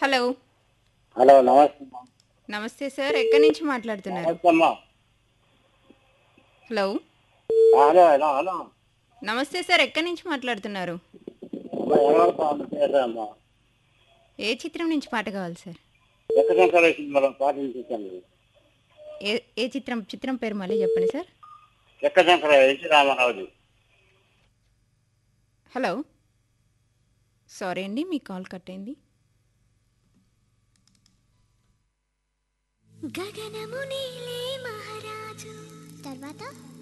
Hello hello నమస్తే అమ్మా. నమస్తే సార్ ఎక్కడి నుంచి మాట్లాడుతున్నారు నమస్తే అమ్మా హలో హలో హలో హలో నమస్తే సార్ ఎక్కడి నుంచి మాట్లాడుతున్నారు అమ్మా, ఎవరు కావాలి చేశారమ్మా ఏ చిత్రం నుంచి పాట కావాలి సార్ ఎక్కడ సినిమాలో పాటించాను ఏ ఏ చిత్రం చిత్రం పేరు మళ్ళీ చెప్పండి సార్ ఎక్కశంకర ఎన్టీ రామారావుది హలో సారీ అండి మీ కాల్ కట్ అయింది గగనము నీలే మహారాజు తర్వాత